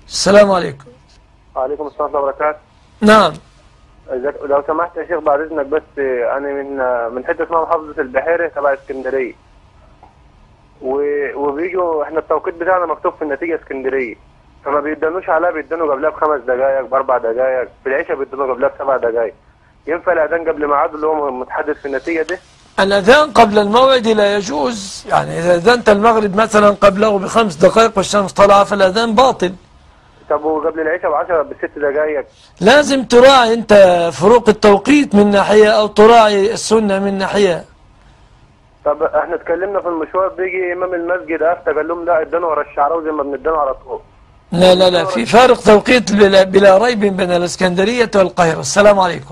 السلام عليكم وعليكم السلام ورحمة الله وبركاته نعم ازيك- لو سمحت يا شيخ بعد اذنك بس آه، انا من آه، من حته اسمها محافظه البحيره تبع اسكندريه و- وبيجوا احنا التوقيت بتاعنا مكتوب في النتيجه اسكندريه فما بيدنوش عليها بيدنوا قبلها بخمس دقائق باربع دقائق في العشاء بيدنوا قبلها بسبع دقائق ينفع الاذان قبل ميعاده اللي هو متحدد في النتيجه ده الأذان قبل الموعد لا يجوز يعني إذا أذنت المغرب مثلا قبله بخمس دقائق والشمس طلع فالأذان باطل طب وقبل العشاء بعشرة بست دقائق لازم تراعي أنت فروق التوقيت من ناحية أو تراعي السنة من ناحية طب احنا اتكلمنا في المشوار بيجي امام المسجد افتى قال لهم لا ادانوا ورا الشعراوي زي ما بندانوا على طول لا لا لا في فارق توقيت بلا, بلا ريب بين الإسكندرية والقاهرة السلام عليكم